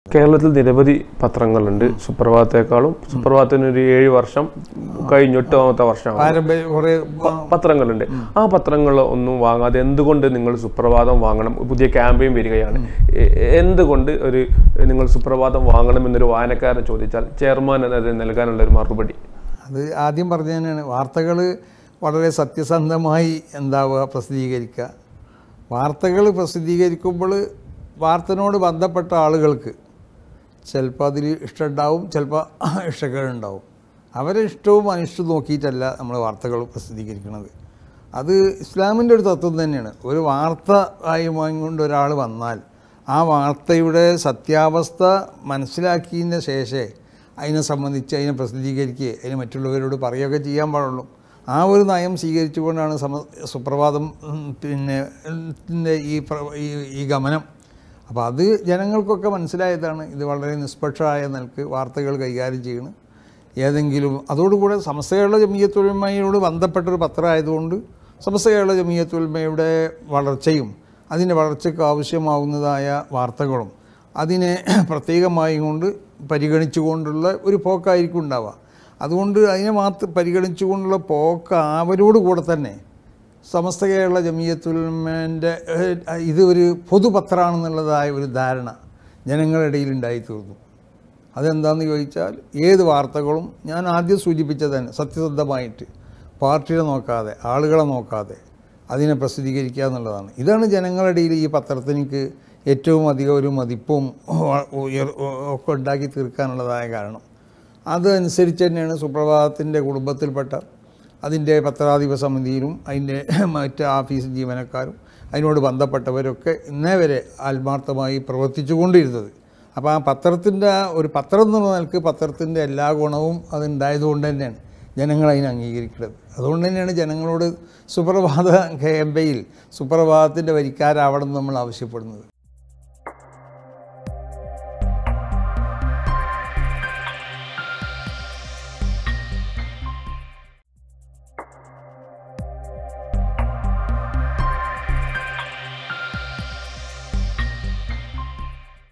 കേരളത്തിൽ നിരവധി പത്രങ്ങളുണ്ട് സുപ്രഭാതത്തെക്കാളും സുപ്രഭാതത്തിന് ഒരു ഏഴ് വർഷം കഴിഞ്ഞു എട്ടാമത്തെ വർഷമാണ് പാരമ്പര്യ കുറേ പത്രങ്ങളുണ്ട് ആ പത്രങ്ങൾ ഒന്നും വാങ്ങാതെ എന്തുകൊണ്ട് നിങ്ങൾ സുപ്രഭാതം വാങ്ങണം പുതിയ ക്യാമ്പയിൻ വരികയാണ് എ- എന്തുകൊണ്ട് ഒരു നിങ്ങൾ സുപ്രഭാതം വാങ്ങണം എന്നൊരു വായനക്കാരൻ ചോദിച്ചാൽ ചെയർമാൻ എന്നത് നൽകാനുള്ള ഒരു മറുപടി അത് ആദ്യം പറഞ്ഞ തന്നെയാണ് വാർത്തകൾ വളരെ സത്യസന്ധമായി എന്താവുക പ്രസിദ്ധീകരിക്കുക വാർത്തകൾ പ്രസിദ്ധീകരിക്കുമ്പോൾ വാർത്തനോട് ബന്ധപ്പെട്ട ആളുകൾക്ക് ചിലപ്പോൾ അതിൽ ഇഷ്ടമുണ്ടാവും ചിലപ്പോൾ ഇഷ്ടക്കേടുണ്ടാവും അവരെ ഇഷ്ടവും അനിഷ്ടവും നോക്കിയിട്ടല്ല നമ്മൾ വാർത്തകൾ പ്രസിദ്ധീകരിക്കുന്നത് അത് ഇസ്ലാമിൻ്റെ ഒരു തത്വം തന്നെയാണ് ഒരു വാർത്ത ആയി വാങ്ങിക്കൊണ്ട് ഒരാൾ വന്നാൽ ആ വാർത്തയുടെ സത്യാവസ്ഥ മനസ്സിലാക്കിയതിന് ശേഷമേ അതിനെ സംബന്ധിച്ച് അതിനെ പ്രസിദ്ധീകരിക്കുകയോ അതിനെ മറ്റുള്ളവരോട് പറയുകയൊക്കെ ചെയ്യാൻ പാടുള്ളൂ ആ ഒരു നയം സ്വീകരിച്ചുകൊണ്ടാണ് സമ സുപ്രഭാതം ഉം, പിന്നെ ത്തിൻ്റെ ഈ പ്ര- ഈ- ഈ ഗമനം അപ്പോൾ അത് ജനങ്ങൾക്കൊക്കെ മനസ്സിലായതാണ് ഇത് വളരെ നിഷ്പക്ഷമായ നിലക്ക് വാർത്തകൾ കൈകാര്യം ചെയ്യണം ഏതെങ്കിലും അതോടുകൂടെ സമസ്ത കേരള ജമീയത്തൊഴിമയോട് ബന്ധപ്പെട്ടൊരു പത്രമായതുകൊണ്ട് സമസ്ത കേരള ജമീയത്തൊഴിമയുടെ വളർച്ചയും അതിൻ്റെ വളർച്ചയ്ക്ക് ആവശ്യമാവുന്നതായ വാർത്തകളും അതിനെ പ്രത്യേകമായി കൊണ്ട് പരിഗണിച്ചുകൊണ്ടുള്ള ഒരു പോക്കായിരിക്കും ഉണ്ടാവുക അതുകൊണ്ട് അതിനെ മാത്രം പരിഗണിച്ചുകൊണ്ടുള്ള പോക്ക് അവരോട് കൂടെ തന്നെ സമസ്ത കേരള ജമീയത്തുൽമേൻ്റെ ഇത് ഒരു പൊതുപത്രമാണെന്നുള്ളതായ ഒരു ധാരണ ജനങ്ങളുടെ ഇടയിൽ ഉണ്ടായിത്തീർന്നു അതെന്താണെന്ന് ചോദിച്ചാൽ ഏത് വാർത്തകളും ഞാൻ ആദ്യം സൂചിപ്പിച്ചത് തന്നെ സത്യസന്ധമായിട്ട് പാർട്ടിയെ നോക്കാതെ ആളുകളെ നോക്കാതെ അതിനെ പ്രസിദ്ധീകരിക്കുക എന്നുള്ളതാണ് ഇതാണ് ജനങ്ങളുടെ ഇടയിൽ ഈ പത്രത്തിനിക്ക് ഏറ്റവും അധികം ഒരു മതിപ്പും ഉയർ ഒക്കെ ഉണ്ടാക്കി തീർക്കാനുള്ളതായ കാരണം അതനുസരിച്ച് തന്നെയാണ് സുപ്രഭാതത്തിൻ്റെ കുടുംബത്തിൽപ്പെട്ട അതിൻ്റെ പത്രാധിപ സമിതിയിലും അതിൻ്റെ മറ്റ് ഓഫീസ് ജീവനക്കാരും അതിനോട് ബന്ധപ്പെട്ടവരൊക്കെ ഇന്നേ വരെ ആത്മാർത്ഥമായി പ്രവർത്തിച്ചുകൊണ്ടിരുന്നത് അപ്പോൾ ആ പത്രത്തിൻ്റെ ഒരു പത്രം എന്നുള്ള നിലക്ക് പത്രത്തിൻ്റെ എല്ലാ ഗുണവും അതുണ്ടായതുകൊണ്ട് തന്നെയാണ് ജനങ്ങൾ അതിനെ അംഗീകരിക്കുന്നത് അതുകൊണ്ട് തന്നെയാണ് ജനങ്ങളോട് സുപ്രഭാത ക്യാമ്പയിൽ സുപ്രഭാതത്തിൻ്റെ വരിക്കാരാവണം എന്ന് നമ്മൾ ആവശ്യപ്പെടുന്നത്